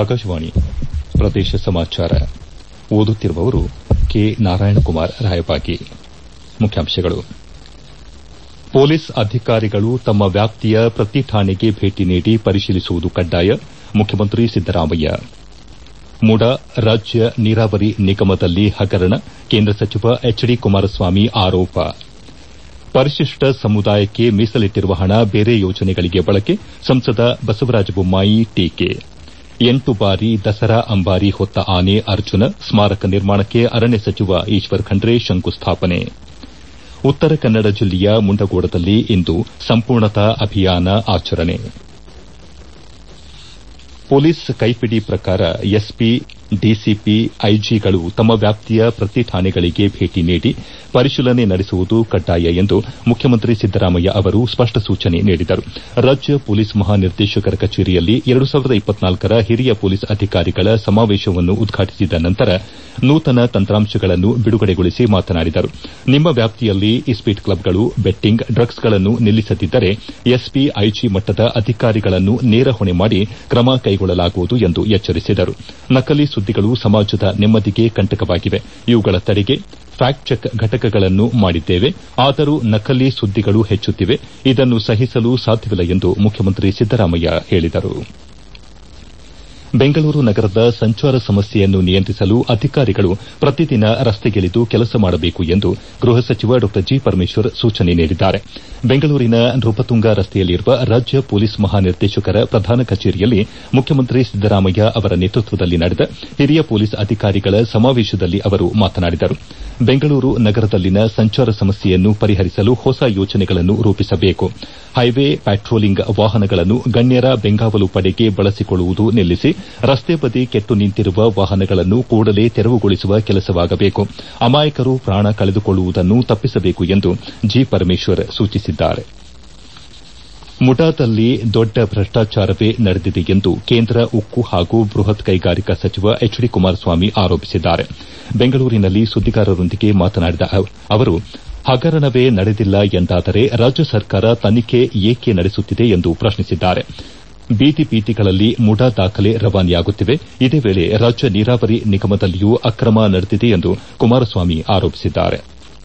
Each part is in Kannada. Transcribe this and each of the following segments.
ಆಕಾಶವಾಣಿ ಪ್ರದೇಶ ಸಮಾಚಾರ ಓದುತ್ತಿರುವವರು ಕೆ ನಾರಾಯಣಕುಮಾರ್ ರಾಯಬಾಗಿ ಮುಖ್ಯಾಂಶಗಳು ಪೊಲೀಸ್ ಅಧಿಕಾರಿಗಳು ತಮ್ಮ ವ್ಯಾಪ್ತಿಯ ಪ್ರತಿ ಠಾಣೆಗೆ ಭೇಟಿ ನೀಡಿ ಪರಿಶೀಲಿಸುವುದು ಕಡ್ಡಾಯ ಮುಖ್ಯಮಂತ್ರಿ ಸಿದ್ದರಾಮಯ್ಯ ಮುಡಾ ರಾಜ್ಯ ನೀರಾವರಿ ನಿಗಮದಲ್ಲಿ ಹಗರಣ ಕೇಂದ್ರ ಸಚಿವ ಎಚ್ ಡಿ ಕುಮಾರಸ್ವಾಮಿ ಆರೋಪ ಪರಿಶಿಷ್ಟ ಸಮುದಾಯಕ್ಕೆ ಮೀಸಲಿಟ್ಟಿರುವ ಹಣ ಬೇರೆ ಯೋಜನೆಗಳಿಗೆ ಬಳಕೆ ಸಂಸದ ಬಸವರಾಜ ಬೊಮ್ಮಾಯಿ ಟೀಕೆ ಎಂಟು ಬಾರಿ ದಸರಾ ಅಂಬಾರಿ ಹೊತ್ತ ಆನೆ ಅರ್ಜುನ ಸ್ಮಾರಕ ನಿರ್ಮಾಣಕ್ಕೆ ಅರಣ್ಯ ಸಚಿವ ಈಶ್ವರ್ ಖಂಡ್ರೆ ಶಂಕುಸ್ಥಾಪನೆ ಉತ್ತರ ಕನ್ನಡ ಜಿಲ್ಲೆಯ ಮುಂಡಗೋಡದಲ್ಲಿ ಇಂದು ಸಂಪೂರ್ಣತಾ ಅಭಿಯಾನ ಆಚರಣೆ ಪೊಲೀಸ್ ಕೈಪಿಡಿ ಪ್ರಕಾರ ಎಸ್ಪಿ ಡಿಸಿಪಿ ಐಜಿಗಳು ತಮ್ಮ ವ್ಯಾಪ್ತಿಯ ಪ್ರತಿ ಠಾಣೆಗಳಿಗೆ ಭೇಟಿ ನೀಡಿ ಪರಿಶೀಲನೆ ನಡೆಸುವುದು ಕಡ್ಡಾಯ ಎಂದು ಮುಖ್ಯಮಂತ್ರಿ ಸಿದ್ದರಾಮಯ್ಯ ಅವರು ಸ್ಪಷ್ಟ ಸೂಚನೆ ನೀಡಿದರು ರಾಜ್ಯ ಪೊಲೀಸ್ ಮಹಾನಿರ್ದೇಶಕರ ಕಚೇರಿಯಲ್ಲಿ ರ ಹಿರಿಯ ಪೊಲೀಸ್ ಅಧಿಕಾರಿಗಳ ಸಮಾವೇಶವನ್ನು ಉದ್ಘಾಟಿಸಿದ ನಂತರ ನೂತನ ತಂತ್ರಾಂಶಗಳನ್ನು ಬಿಡುಗಡೆಗೊಳಿಸಿ ಮಾತನಾಡಿದರು ನಿಮ್ಮ ವ್ಯಾಪ್ತಿಯಲ್ಲಿ ಇಸ್ಪೀಟ್ ಕ್ಲಬ್ಗಳು ಬೆಟ್ಟಿಂಗ್ ಡ್ರಗ್ಸ್ಗಳನ್ನು ನಿಲ್ಲಿಸದಿದ್ದರೆ ಎಸ್ಪಿ ಐಜಿ ಮಟ್ಟದ ಅಧಿಕಾರಿಗಳನ್ನು ನೇರ ಹೊಣೆ ಮಾಡಿ ಕ್ರಮ ಕೈಗೊಳ್ಳಲಾಗುವುದು ಎಂದು ಎಚ್ಚರಿಸಿದರು ನಕಲಿ ಸುದ್ದಿಗಳು ಸಮಾಜದ ನೆಮ್ಮದಿಗೆ ಕಂಟಕವಾಗಿವೆ ಇವುಗಳ ತಡೆಗೆ ಫ್ಯಾಕ್ಟ್ ಚೆಕ್ ಘಟಕಗಳನ್ನು ಮಾಡಿದ್ದೇವೆ ಆದರೂ ನಕಲಿ ಸುದ್ದಿಗಳು ಹೆಚ್ಚುತ್ತಿವೆ ಇದನ್ನು ಸಹಿಸಲು ಸಾಧ್ಯವಿಲ್ಲ ಎಂದು ಮುಖ್ಯಮಂತ್ರಿ ಸಿದ್ದರಾಮಯ್ಯ ಹೇಳಿದರು ಬೆಂಗಳೂರು ನಗರದ ಸಂಚಾರ ಸಮಸ್ಯೆಯನ್ನು ನಿಯಂತ್ರಿಸಲು ಅಧಿಕಾರಿಗಳು ಪ್ರತಿದಿನ ರಸ್ತೆಗಿಳಿದು ಕೆಲಸ ಮಾಡಬೇಕು ಎಂದು ಗೃಹ ಸಚಿವ ಡಾ ಜಿ ಪರಮೇಶ್ವರ್ ಸೂಚನೆ ನೀಡಿದ್ದಾರೆ ಬೆಂಗಳೂರಿನ ನೃಪತುಂಗ ರಸ್ತೆಯಲ್ಲಿರುವ ರಾಜ್ಯ ಪೊಲೀಸ್ ಮಹಾನಿರ್ದೇಶಕರ ಪ್ರಧಾನ ಕಚೇರಿಯಲ್ಲಿ ಮುಖ್ಯಮಂತ್ರಿ ಸಿದ್ದರಾಮಯ್ಯ ಅವರ ನೇತೃತ್ವದಲ್ಲಿ ನಡೆದ ಹಿರಿಯ ಪೊಲೀಸ್ ಅಧಿಕಾರಿಗಳ ಸಮಾವೇಶದಲ್ಲಿ ಅವರು ಮಾತನಾಡಿದರು ಬೆಂಗಳೂರು ನಗರದಲ್ಲಿನ ಸಂಚಾರ ಸಮಸ್ಯೆಯನ್ನು ಪರಿಹರಿಸಲು ಹೊಸ ಯೋಜನೆಗಳನ್ನು ರೂಪಿಸಬೇಕು ಹೈವೇ ಪ್ಯಾಟ್ರೋಲಿಂಗ್ ವಾಹನಗಳನ್ನು ಗಣ್ಯರ ಬೆಂಗಾವಲು ಪಡೆಗೆ ಬಳಸಿಕೊಳ್ಳುವುದು ನಿಲ್ಲಿಸಿ ರಸ್ತೆ ಬದಿ ಕೆಟ್ಟು ನಿಂತಿರುವ ವಾಹನಗಳನ್ನು ಕೂಡಲೇ ತೆರವುಗೊಳಿಸುವ ಕೆಲಸವಾಗಬೇಕು ಅಮಾಯಕರು ಪ್ರಾಣ ಕಳೆದುಕೊಳ್ಳುವುದನ್ನು ತಪ್ಪಿಸಬೇಕು ಎಂದು ಜಿ ಪರಮೇಶ್ವರ್ ಸೂಚಿಸಿದ್ದಾರೆ ಮುಡಾದಲ್ಲಿ ದೊಡ್ಡ ಭ್ರಷ್ಟಾಚಾರವೇ ನಡೆದಿದೆ ಎಂದು ಕೇಂದ್ರ ಉಕ್ಕು ಹಾಗೂ ಬೃಹತ್ ಕೈಗಾರಿಕಾ ಸಚಿವ ಎಚ್ ಡಿ ಕುಮಾರಸ್ವಾಮಿ ಆರೋಪಿಸಿದ್ದಾರೆ ಬೆಂಗಳೂರಿನಲ್ಲಿ ಸುದ್ದಿಗಾರರೊಂದಿಗೆ ಮಾತನಾಡಿದ ಅವರು ಹಗರಣವೇ ನಡೆದಿಲ್ಲ ಎಂದಾದರೆ ರಾಜ್ಯ ಸರ್ಕಾರ ತನಿಖೆ ಏಕೆ ನಡೆಸುತ್ತಿದೆ ಎಂದು ಪ್ರಶ್ನಿಸಿದ್ದಾರೆ ಬೀದಿ ಬೀದಿಗಳಲ್ಲಿ ಮುಡಾ ದಾಖಲೆ ರವಾನೆಯಾಗುತ್ತಿವೆ ಇದೇ ವೇಳೆ ರಾಜ್ಯ ನೀರಾವರಿ ನಿಗಮದಲ್ಲಿಯೂ ಅಕ್ರಮ ನಡೆದಿದೆ ಎಂದು ಕುಮಾರಸ್ವಾಮಿ ಆರೋಪಿಸಿದ್ದಾರೆ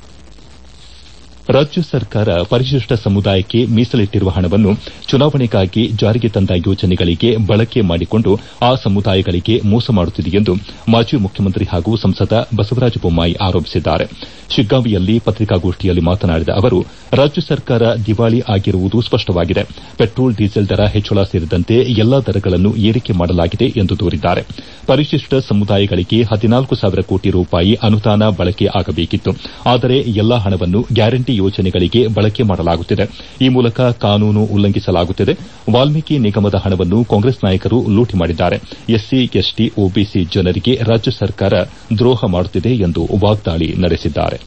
ರಾಜ್ಯ ಸರ್ಕಾರ ಪರಿಶಿಷ್ಟ ಸಮುದಾಯಕ್ಕೆ ಮೀಸಲಿಟ್ಟಿರುವ ಹಣವನ್ನು ಚುನಾವಣೆಗಾಗಿ ಜಾರಿಗೆ ತಂದ ಯೋಜನೆಗಳಿಗೆ ಬಳಕೆ ಮಾಡಿಕೊಂಡು ಆ ಸಮುದಾಯಗಳಿಗೆ ಮೋಸ ಮಾಡುತ್ತಿದೆ ಎಂದು ಮಾಜಿ ಮುಖ್ಯಮಂತ್ರಿ ಹಾಗೂ ಸಂಸದ ಬಸವರಾಜ ಬೊಮ್ಮಾಯಿ ಆರೋಪಿಸಿದ್ದಾರೆ ಶಿಗ್ಗಾಂವಿಯಲ್ಲಿ ಪತ್ರಿಕಾಗೋಷ್ಠಿಯಲ್ಲಿ ಮಾತನಾಡಿದ ಅವರು ರಾಜ್ಯ ಸರ್ಕಾರ ದಿವಾಳಿ ಆಗಿರುವುದು ಸ್ಪಷ್ಟವಾಗಿದೆ ಪೆಟ್ರೋಲ್ ಡೀಸೆಲ್ ದರ ಹೆಚ್ಚಳ ಸೇರಿದಂತೆ ಎಲ್ಲಾ ದರಗಳನ್ನು ಏರಿಕೆ ಮಾಡಲಾಗಿದೆ ಎಂದು ದೂರಿದ್ದಾರೆ ಪರಿಶಿಷ್ಟ ಸಮುದಾಯಗಳಿಗೆ ಹದಿನಾಲ್ಕು ಸಾವಿರ ಕೋಟಿ ರೂಪಾಯಿ ಅನುದಾನ ಬಳಕೆ ಆಗಬೇಕಿತ್ತು ಆದರೆ ಎಲ್ಲಾ ಹಣವನ್ನು ಗ್ಯಾರಂಟಿ ಯೋಜನೆಗಳಿಗೆ ಬಳಕೆ ಮಾಡಲಾಗುತ್ತಿದೆ ಈ ಮೂಲಕ ಕಾನೂನು ಉಲ್ಲಂಘಿಸಲಾಗುತ್ತಿದೆ ವಾಲ್ಮೀಕಿ ನಿಗಮದ ಹಣವನ್ನು ಕಾಂಗ್ರೆಸ್ ನಾಯಕರು ಲೂಟಿ ಮಾಡಿದ್ದಾರೆ ಎಸ್ಸಿ ಎಸ್ಟಿ ಒಬಿಸಿ ಜನರಿಗೆ ರಾಜ್ಯ ಸರ್ಕಾರ ದ್ರೋಹ ಮಾಡುತ್ತಿದೆ ಎಂದು ವಾಗ್ದಾಳಿ ನಡೆಸಿದ್ದಾರೆ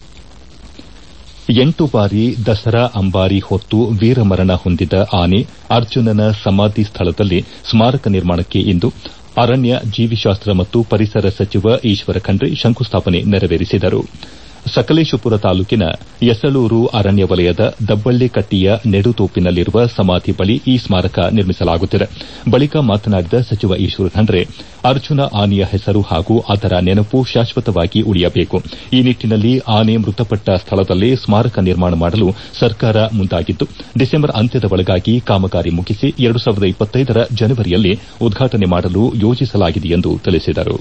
ಎಂಟು ಬಾರಿ ದಸರಾ ಅಂಬಾರಿ ಹೊತ್ತು ವೀರಮರಣ ಹೊಂದಿದ ಆನೆ ಅರ್ಜುನನ ಸಮಾಧಿ ಸ್ಥಳದಲ್ಲಿ ಸ್ಮಾರಕ ನಿರ್ಮಾಣಕ್ಕೆ ಇಂದು ಅರಣ್ಯ ಜೀವಿಶಾಸ್ತ್ರ ಮತ್ತು ಪರಿಸರ ಸಚಿವ ಈಶ್ವರ ಖಂಡ್ರೆ ಶಂಕುಸ್ಥಾಪನೆ ನೆರವೇರಿಸಿದರು ಸಕಲೇಶಪುರ ತಾಲೂಕಿನ ಯಸಳೂರು ಅರಣ್ಯ ವಲಯದ ದಬ್ಬಳ್ಳಿಕಟ್ಟಿಯ ನೆಡುತೋಪಿನಲ್ಲಿರುವ ಸಮಾಧಿ ಬಳಿ ಈ ಸ್ಮಾರಕ ನಿರ್ಮಿಸಲಾಗುತ್ತಿದೆ ಬಳಿಕ ಮಾತನಾಡಿದ ಸಚಿವ ಈಶ್ವರ ಖಂಡ್ರೆ ಅರ್ಜುನ ಆನೆಯ ಹೆಸರು ಹಾಗೂ ಅದರ ನೆನಪು ಶಾಶ್ವತವಾಗಿ ಉಳಿಯಬೇಕು ಈ ನಿಟ್ಟನಲ್ಲಿ ಆನೆ ಮೃತಪಟ್ಟ ಸ್ಥಳದಲ್ಲೇ ಸ್ಮಾರಕ ನಿರ್ಮಾಣ ಮಾಡಲು ಸರ್ಕಾರ ಮುಂದಾಗಿದ್ದು ಡಿಸೆಂಬರ್ ಅಂತ್ಯದ ಒಳಗಾಗಿ ಕಾಮಗಾರಿ ಮುಗಿಸಿ ರ ಜನವರಿಯಲ್ಲಿ ಉದ್ಘಾಟನೆ ಮಾಡಲು ಯೋಜಿಸಲಾಗಿದೆ ಎಂದು ತಿಳಿಸಿದರು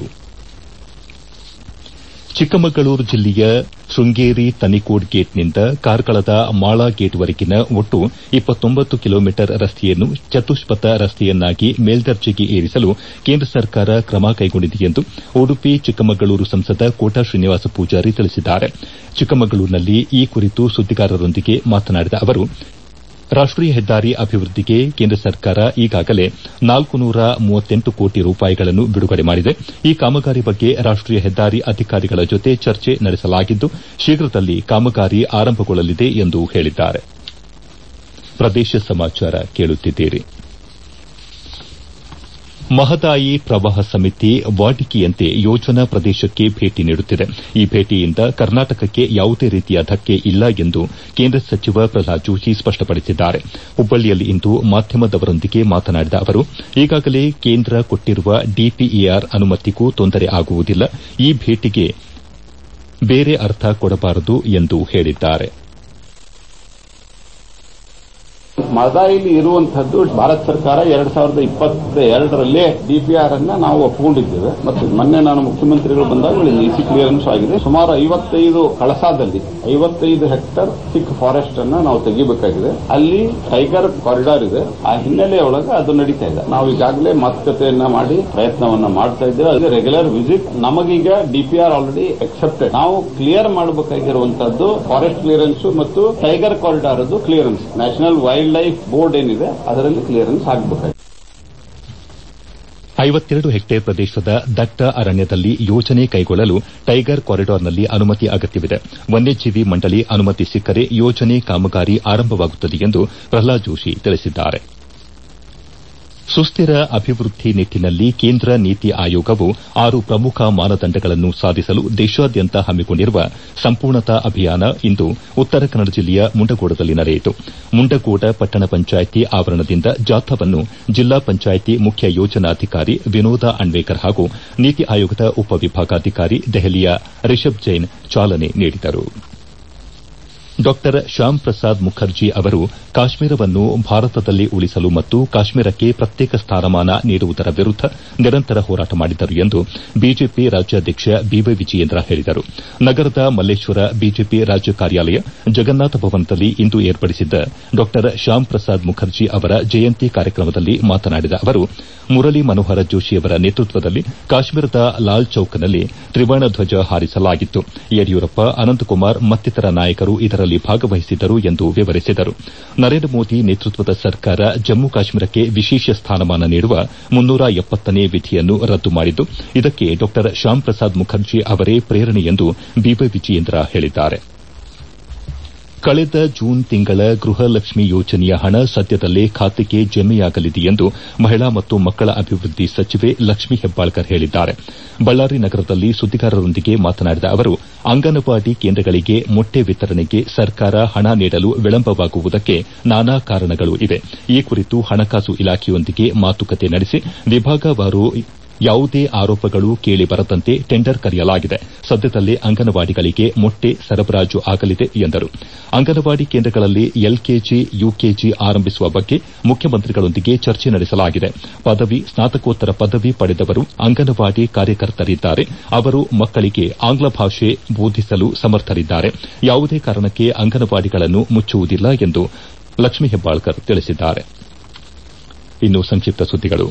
ಚಿಕ್ಕಮಗಳೂರು ಜಿಲ್ಲೆಯ ಶೃಂಗೇರಿ ತನಿಕೋಡ್ ಗೇಟ್ನಿಂದ ಕಾರ್ಕಳದ ಮಾಳಾ ಗೇಟ್ವರೆಗಿನ ಒಟ್ಟು ಕಿಲೋಮೀಟರ್ ರಸ್ತೆಯನ್ನು ಚತುಷ್ಪಥ ರಸ್ತೆಯನ್ನಾಗಿ ಮೇಲ್ದರ್ಜೆಗೆ ಏರಿಸಲು ಕೇಂದ್ರ ಸರ್ಕಾರ ಕ್ರಮ ಕೈಗೊಂಡಿದೆ ಎಂದು ಉಡುಪಿ ಚಿಕ್ಕಮಗಳೂರು ಸಂಸದ ಕೋಟಾ ಶ್ರೀನಿವಾಸ ಪೂಜಾರಿ ತಿಳಿಸಿದ್ದಾರೆ ಚಿಕ್ಕಮಗಳೂರಿನಲ್ಲಿ ಈ ಕುರಿತು ಸುದ್ದಿಗಾರರೊಂದಿಗೆ ಮಾತನಾಡಿದ ಅವರು ರಾಷ್ಟೀಯ ಹೆದ್ದಾರಿ ಅಭಿವೃದ್ದಿಗೆ ಕೇಂದ್ರ ಸರ್ಕಾರ ಈಗಾಗಲೇ ನಾಲ್ಕು ನೂರ ಮೂವತ್ತೆಂಟು ಕೋಟಿ ರೂಪಾಯಿಗಳನ್ನು ಬಿಡುಗಡೆ ಮಾಡಿದೆ ಈ ಕಾಮಗಾರಿ ಬಗ್ಗೆ ರಾಷ್ಟೀಯ ಹೆದ್ದಾರಿ ಅಧಿಕಾರಿಗಳ ಜೊತೆ ಚರ್ಚೆ ನಡೆಸಲಾಗಿದ್ದು ಶೀಘ್ರದಲ್ಲಿ ಕಾಮಗಾರಿ ಆರಂಭಗೊಳ್ಳಲಿದೆ ಎಂದು ಹೇಳಿದ್ದಾರೆ ಪ್ರದೇಶ ಸಮಾಚಾರ ಕೇಳುತ್ತಿದ್ದೀರಿ ಮಹದಾಯಿ ಪ್ರವಾಹ ಸಮಿತಿ ವಾಡಿಕೆಯಂತೆ ಯೋಜನಾ ಪ್ರದೇಶಕ್ಕೆ ಭೇಟಿ ನೀಡುತ್ತಿದೆ ಈ ಭೇಟಿಯಿಂದ ಕರ್ನಾಟಕಕ್ಕೆ ಯಾವುದೇ ರೀತಿಯ ಧಕ್ಕೆ ಇಲ್ಲ ಎಂದು ಕೇಂದ್ರ ಸಚಿವ ಪ್ರಹ್ಲಾದ್ ಜೋಶಿ ಸ್ಪಷ್ಟಪಡಿಸಿದ್ದಾರೆ ಹುಬ್ಬಳ್ಳಿಯಲ್ಲಿಂದು ಮಾಧ್ಯಮದವರೊಂದಿಗೆ ಮಾತನಾಡಿದ ಅವರು ಈಗಾಗಲೇ ಕೇಂದ್ರ ಕೊಟ್ಟಿರುವ ಡಿಪಿಇಆರ್ ಅನುಮತಿಗೂ ತೊಂದರೆ ಆಗುವುದಿಲ್ಲ ಈ ಭೇಟಿಗೆ ಬೇರೆ ಅರ್ಥ ಕೊಡಬಾರದು ಎಂದು ಹೇಳಿದ್ದಾರೆ ಮಹದಾಯಿಲಿ ಇರುವಂತಹದ್ದು ಭಾರತ ಸರ್ಕಾರ ಎರಡ್ ಸಾವಿರದ ಇಪ್ಪತ್ತ ಎರಡರಲ್ಲಿ ಡಿಪಿಆರ್ ಅನ್ನ ನಾವು ಒಪ್ಪಿಕೊಂಡಿದ್ದೇವೆ ಮತ್ತು ಮೊನ್ನೆ ನಾನು ಮುಖ್ಯಮಂತ್ರಿಗಳು ಬಂದಾಗ ಇಸಿ ಕ್ಲಿಯರೆನ್ಸ್ ಆಗಿದೆ ಸುಮಾರು ಐವತ್ತೈದು ಕಳಸಾದಲ್ಲಿ ಐವತ್ತೈದು ಹೆಕ್ಟರ್ ಸಿಕ್ ಫಾರೆಸ್ಟ್ ಅನ್ನ ನಾವು ತೆಗಿಬೇಕಾಗಿದೆ ಅಲ್ಲಿ ಟೈಗರ್ ಕಾರಿಡಾರ್ ಇದೆ ಆ ಹಿನ್ನೆಲೆ ಒಳಗೆ ಅದು ನಡೀತಾ ಇದೆ ನಾವು ಈಗಾಗಲೇ ಮಾತುಕತೆಯನ್ನ ಮಾಡಿ ಪ್ರಯತ್ನವನ್ನ ಮಾಡ್ತಾ ಇದ್ದೇವೆ ಅದು ರೆಗ್ಯುಲರ್ ವಿಸಿಟ್ ನಮಗೀಗ ಡಿಪಿಆರ್ ಆಲ್ರೆಡಿ ಅಕ್ಸೆಪ್ಟೆಡ್ ನಾವು ಕ್ಲಿಯರ್ ಮಾಡಬೇಕಾಗಿರುವಂತದ್ದು ಫಾರೆಸ್ಟ್ ಕ್ಲಿಯರೆನ್ಸ್ ಮತ್ತು tiger corridor clearance national wildlife board ಏನಿದೆ ಅದರಲ್ಲಿ ಕ್ಲಿಯರೆನ್ಸ್ ಆಗಬೇಕಾಗಿದೆ ಐವತ್ತೆರಡು ಹೆಕ್ಟೇರ್ ಪ್ರದೇಶದ ದಟ್ಟ ಅರಣ್ಯದಲ್ಲಿ ಯೋಜನೆ ಕೈಗೊಳ್ಳಲು ಟೈಗರ್ ಕಾರಿಡಾರ್ನಲ್ಲಿ ಅನುಮತಿ ಅಗತ್ಯವಿದೆ ವನ್ಯಜೀವಿ ಮಂಡಳಿ ಅನುಮತಿ ಸಿಕ್ಕರೆ ಯೋಜನೆ ಕಾಮಗಾರಿ ಆರಂಭವಾಗುತ್ತದೆ ಎಂದು ಪ್ರಹ್ಲಾದ್ ಜೋಶಿ ತಿಳಿಸಿದ್ದಾರೆ ಸುಸ್ತಿರ ಅಭಿವೃದ್ಧಿ ನಿಟ್ಟಿನಲ್ಲಿ ಕೇಂದ್ರ ನೀತಿ ಆಯೋಗವು ಆರು ಪ್ರಮುಖ ಮಾನದಂಡಗಳನ್ನು ಸಾಧಿಸಲು ದೇಶಾದ್ಯಂತ ಹಮ್ಮಿಕೊಂಡಿರುವ ಸಂಪೂರ್ಣತಾ ಅಭಿಯಾನ ಇಂದು ಉತ್ತರ ಕನ್ನಡ ಜಿಲ್ಲೆಯ ಮುಂಡಗೋಡದಲ್ಲಿ ನಡೆಯಿತು ಮುಂಡಗೋಡ ಪಟ್ಟಣ ಪಂಚಾಯಿತಿ ಆವರಣದಿಂದ ಜಾಥಾವನ್ನು ಜಿಲ್ಲಾ ಪಂಚಾಯಿತಿ ಮುಖ್ಯ ಯೋಜನಾಧಿಕಾರಿ ವಿನೋದ ಅಣ್ವೇಕರ್ ಹಾಗೂ ನೀತಿ ಆಯೋಗದ ಉಪವಿಭಾಗಾಧಿಕಾರಿ ದೆಹಲಿಯ ರಿಷಬ್ ಜೈನ್ ಚಾಲನೆ ನೀಡಿದರು ಡಾ ಶ್ಯಾಮ್ ಪ್ರಸಾದ್ ಮುಖರ್ಜಿ ಅವರು ಕಾಶ್ಮೀರವನ್ನು ಭಾರತದಲ್ಲಿ ಉಳಿಸಲು ಮತ್ತು ಕಾಶ್ಮೀರಕ್ಕೆ ಪ್ರತ್ಯೇಕ ಸ್ಥಾನಮಾನ ನೀಡುವುದರ ವಿರುದ್ದ ನಿರಂತರ ಹೋರಾಟ ಮಾಡಿದ್ದರು ಎಂದು ಬಿಜೆಪಿ ರಾಜ್ಯಾಧ್ಯಕ್ಷ ಬಿವೈ ವಿಜಯೇಂದ್ರ ಹೇಳಿದರು ನಗರದ ಮಲ್ಲೇಶ್ವರ ಬಿಜೆಪಿ ರಾಜ್ಯ ಕಾರ್ಯಾಲಯ ಜಗನ್ನಾಥ ಭವನದಲ್ಲಿ ಇಂದು ಏರ್ಪಡಿಸಿದ್ದ ಡಾ ಶ್ಯಾಮ್ ಪ್ರಸಾದ್ ಮುಖರ್ಜಿ ಅವರ ಜಯಂತಿ ಕಾರ್ಯಕ್ರಮದಲ್ಲಿ ಮಾತನಾಡಿದ ಅವರು ಮುರಳಿ ಮನೋಹರ ಜೋಶಿಯವರ ನೇತೃತ್ವದಲ್ಲಿ ಕಾಶ್ಮೀರದ ಲಾಲ್ ಚೌಕ್ನಲ್ಲಿ ತ್ರಿವರ್ಣ ಧ್ವಜ ಹಾರಿಸಲಾಗಿತ್ತು ಯಡಿಯೂರಪ್ಪ ಅನಂತಕುಮಾರ್ ಮತ್ತಿತರ ನಾಯಕರು ಇದರಲ್ಲಿ ಭಾಗವಹಿಸಿದ್ದರು ಎಂದು ವಿವರಿಸಿದರು ನರೇಂದ್ರ ಮೋದಿ ನೇತೃತ್ವದ ಸರ್ಕಾರ ಜಮ್ಮು ಕಾಶ್ಮೀರಕ್ಕೆ ವಿಶೇಷ ಸ್ಥಾನಮಾನ ನೀಡುವ ಮುನ್ನೂರ ಎಪ್ಪತ್ತನೇ ವಿಧಿಯನ್ನು ರದ್ದು ಮಾಡಿದ್ದು ಇದಕ್ಕೆ ಡಾ ಶ್ಯಾಮ್ ಪ್ರಸಾದ್ ಮುಖರ್ಜಿ ಅವರೇ ಪ್ರೇರಣೆ ಎಂದು ಬಿವೈ ವಿಜಯೇಂದ್ರ ಹೇಳಿದ್ದಾರೆ ಕಳೆದ ಜೂನ್ ತಿಂಗಳ ಗೃಹಲಕ್ಷ್ಮಿ ಯೋಜನೆಯ ಹಣ ಸದ್ಯದಲ್ಲೇ ಖಾತೆಗೆ ಜಮೆಯಾಗಲಿದೆ ಎಂದು ಮಹಿಳಾ ಮತ್ತು ಮಕ್ಕಳ ಅಭಿವೃದ್ಧಿ ಸಚಿವೆ ಲಕ್ಷ್ಮೀ ಹೆಬ್ಬಾಳ್ಕರ್ ಹೇಳಿದ್ದಾರೆ ಬಳ್ಳಾರಿ ನಗರದಲ್ಲಿ ಸುದ್ದಿಗಾರರೊಂದಿಗೆ ಮಾತನಾಡಿದ ಅವರು ಅಂಗನವಾಡಿ ಕೇಂದ್ರಗಳಿಗೆ ಮೊಟ್ಟೆ ವಿತರಣೆಗೆ ಸರ್ಕಾರ ಹಣ ನೀಡಲು ವಿಳಂಬವಾಗುವುದಕ್ಕೆ ನಾನಾ ಕಾರಣಗಳು ಇವೆ ಈ ಕುರಿತು ಹಣಕಾಸು ಇಲಾಖೆಯೊಂದಿಗೆ ಮಾತುಕತೆ ನಡೆಸಿ ವಿಭಾಗವಾರು ಯಾವುದೇ ಆರೋಪಗಳು ಕೇಳಿಬರದಂತೆ ಟೆಂಡರ್ ಕರೆಯಲಾಗಿದೆ ಸದ್ಯದಲ್ಲೇ ಅಂಗನವಾಡಿಗಳಿಗೆ ಮೊಟ್ಟೆ ಸರಬರಾಜು ಆಗಲಿದೆ ಎಂದರು ಅಂಗನವಾಡಿ ಕೇಂದ್ರಗಳಲ್ಲಿ ಎಲ್ಕೆಜಿ ಯುಕೆಜಿ ಆರಂಭಿಸುವ ಬಗ್ಗೆ ಮುಖ್ಯಮಂತ್ರಿಗಳೊಂದಿಗೆ ಚರ್ಚೆ ನಡೆಸಲಾಗಿದೆ ಪದವಿ ಸ್ನಾತಕೋತ್ತರ ಪದವಿ ಪಡೆದವರು ಅಂಗನವಾಡಿ ಕಾರ್ಯಕರ್ತರಿದ್ದಾರೆ ಅವರು ಮಕ್ಕಳಿಗೆ ಆಂಗ್ಲ ಭಾಷೆ ಬೋಧಿಸಲು ಸಮರ್ಥರಿದ್ದಾರೆ ಯಾವುದೇ ಕಾರಣಕ್ಕೆ ಅಂಗನವಾಡಿಗಳನ್ನು ಮುಚ್ಚುವುದಿಲ್ಲ ಎಂದು ಲಕ್ಷ್ಮೀ ಹೆಬ್ಬಾಳ್ಕರ್ ತಿಳಿಸಿದ್ದಾರೆ ಇನ್ನು ಸಂಕ್ಷಿಪ್ತ ಸುದ್ದಿಗಳು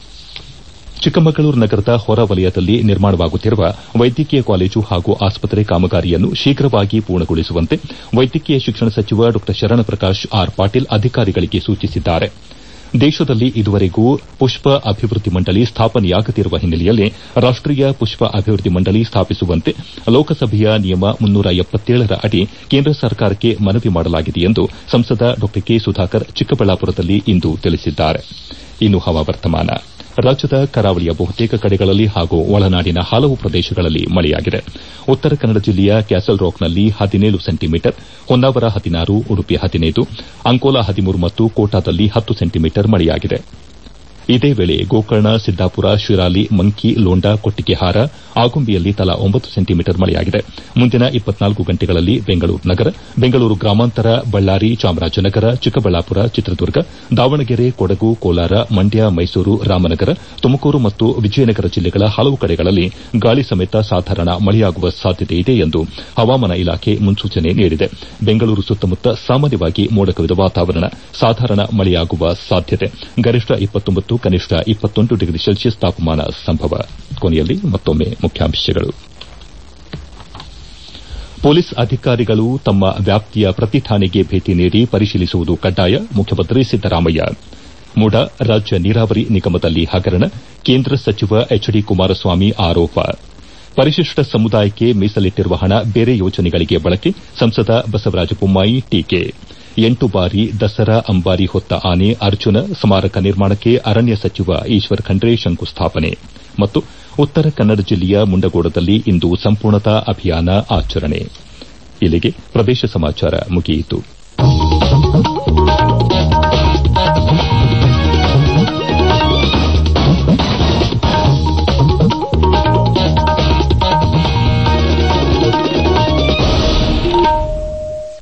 ಚಿಕ್ಕಮಗಳೂರು ನಗರದ ಹೊರವಲಯದಲ್ಲಿ ನಿರ್ಮಾಣವಾಗುತ್ತಿರುವ ವೈದ್ಯಕೀಯ ಕಾಲೇಜು ಹಾಗೂ ಆಸ್ಪತ್ರೆ ಕಾಮಗಾರಿಯನ್ನು ಶೀಘ್ರವಾಗಿ ಪೂರ್ಣಗೊಳಿಸುವಂತೆ ವೈದ್ಯಕೀಯ ಶಿಕ್ಷಣ ಸಚಿವ ಡಾ ಶರಣಪ್ರಕಾಶ್ ಆರ್ ಪಾಟೀಲ್ ಅಧಿಕಾರಿಗಳಿಗೆ ಸೂಚಿಸಿದ್ದಾರೆ ದೇಶದಲ್ಲಿ ಇದುವರೆಗೂ ಪುಷ್ಪ ಅಭಿವೃದ್ಧಿ ಮಂಡಳಿ ಸ್ಥಾಪನೆಯಾಗದಿರುವ ಹಿನ್ನೆಲೆಯಲ್ಲಿ ರಾಷ್ಟೀಯ ಪುಷ್ಪ ಅಭಿವೃದ್ಧಿ ಮಂಡಳಿ ಸ್ಥಾಪಿಸುವಂತೆ ಲೋಕಸಭೆಯ ನಿಯಮ ಮುನ್ನೂರ ಎಪ್ಪತ್ತೇಳರ ಅಡಿ ಕೇಂದ್ರ ಸರ್ಕಾರಕ್ಕೆ ಮನವಿ ಮಾಡಲಾಗಿದೆ ಎಂದು ಸಂಸದ ಡಾ ಕೆ ಸುಧಾಕರ್ ಚಿಕ್ಕಬಳ್ಳಾಪುರದಲ್ಲಿ ಇಂದು ತಿಳಿಸಿದ್ದಾರೆ ಇನ್ನು ಹವಾವರ್ತಮಾನ ರಾಜ್ಯದ ಕರಾವಳಿಯ ಬಹುತೇಕ ಕಡೆಗಳಲ್ಲಿ ಹಾಗೂ ಒಳನಾಡಿನ ಹಲವು ಪ್ರದೇಶಗಳಲ್ಲಿ ಮಳೆಯಾಗಿದೆ ಉತ್ತರ ಕನ್ನಡ ಜಿಲ್ಲೆಯ ಕ್ಯಾಸಲ್ ರಾಕ್ನಲ್ಲಿ ಹದಿನೇಳು ಸೆಂಟಿಮೀಟರ್ ಹೊನ್ನಾವರ ಹದಿನಾರು ಉಡುಪಿ ಹದಿನೈದು ಅಂಕೋಲಾ ಹದಿಮೂರು ಮತ್ತು ಕೋಟಾದಲ್ಲಿ ಹತ್ತು ಸೆಂಟಿಮೀಟರ್ ಮಳೆಯಾಗಿದೆ ಇದೇ ವೇಳೆ ಗೋಕರ್ಣ ಸಿದ್ದಾಪುರ ಶಿರಾಲಿ ಮಂಕಿ ಲೋಂಡಾ ಕೊಟ್ಟಿಗೆಹಾರ ಆಗುಂಬೆಯಲ್ಲಿ ತಲಾ ಒಂಬತ್ತು ಸೆಂಟಿಮೀಟರ್ ಮಳೆಯಾಗಿದೆ ಮುಂದಿನ ಇಪ್ಪತ್ನಾಲ್ಕು ಗಂಟೆಗಳಲ್ಲಿ ಬೆಂಗಳೂರು ನಗರ ಬೆಂಗಳೂರು ಗ್ರಾಮಾಂತರ ಬಳ್ಳಾರಿ ಚಾಮರಾಜನಗರ ಚಿಕ್ಕಬಳ್ಳಾಪುರ ಚಿತ್ರದುರ್ಗ ದಾವಣಗೆರೆ ಕೊಡಗು ಕೋಲಾರ ಮಂಡ್ಯ ಮೈಸೂರು ರಾಮನಗರ ತುಮಕೂರು ಮತ್ತು ವಿಜಯನಗರ ಜಿಲ್ಲೆಗಳ ಹಲವು ಕಡೆಗಳಲ್ಲಿ ಗಾಳಿ ಸಮೇತ ಸಾಧಾರಣ ಮಳೆಯಾಗುವ ಸಾಧ್ಯತೆಯಿದೆ ಎಂದು ಹವಾಮಾನ ಇಲಾಖೆ ಮುನ್ಸೂಚನೆ ನೀಡಿದೆ ಬೆಂಗಳೂರು ಸುತ್ತಮುತ್ತ ಸಾಮಾನ್ಯವಾಗಿ ಮೋಡ ಕವಿದ ವಾತಾವರಣ ಸಾಧಾರಣ ಮಳೆಯಾಗುವ ಸಾಧ್ಯತೆ ಗರಿಷ್ಠ ಇಪ್ಪತ್ತೊಂಬತ್ತು ಕನಿಷ್ಠ ಇಪ್ಪತ್ತೊಂದು ಡಿಗ್ರಿ ಸೆಲ್ಸಿಯಸ್ ತಾಪಮಾನ ಸಂಭವ ಕೊನೆಯಲ್ಲಿ ಮತ್ತೊಮ್ಮೆ ಮುಖ್ಯಾಂಶಗಳು ಪೊಲೀಸ್ ಅಧಿಕಾರಿಗಳು ತಮ್ಮ ವ್ಯಾಪ್ತಿಯ ಪ್ರತಿ ಠಾಣೆಗೆ ಭೇಟಿ ನೀಡಿ ಪರಿಶೀಲಿಸುವುದು ಕಡ್ಡಾಯ ಮುಖ್ಯಮಂತ್ರಿ ಸಿದ್ದರಾಮಯ್ಯ ಮೂಡ ರಾಜ್ಯ ನೀರಾವರಿ ನಿಗಮದಲ್ಲಿ ಹಗರಣ ಕೇಂದ್ರ ಸಚಿವ ಎಚ್ ಡಿ ಕುಮಾರಸ್ವಾಮಿ ಆರೋಪ ಪರಿಶಿಷ್ಟ ಸಮುದಾಯಕ್ಕೆ ಮೀಸಲಿಟ್ಟಿರುವ ಹಣ ಬೇರೆ ಯೋಜನೆಗಳಿಗೆ ಬಳಕೆ ಸಂಸದ ಬಸವರಾಜ ಬೊಮ್ಮಾಯಿ ಟೀಕೆ ಎಂಟು ಬಾರಿ ದಸರಾ ಅಂಬಾರಿ ಹೊತ್ತ ಆನೆ ಅರ್ಜುನ ಸ್ಮಾರಕ ನಿರ್ಮಾಣಕ್ಕೆ ಅರಣ್ಯ ಸಚಿವ ಈಶ್ವರ್ ಖಂಡ್ರೆ ಶಂಕುಸ್ಥಾಪನೆ ಮತ್ತು ಉತ್ತರ ಕನ್ನಡ ಜಿಲ್ಲೆಯ ಮುಂಡಗೋಡದಲ್ಲಿ ಇಂದು ಸಂಪೂರ್ಣತಾ ಅಭಿಯಾನ ಆಚರಣೆ ಇಲ್ಲಿಗೆ ಪ್ರದೇಶ ಸಮಾಚಾರ ಮುಗಿಯಿತು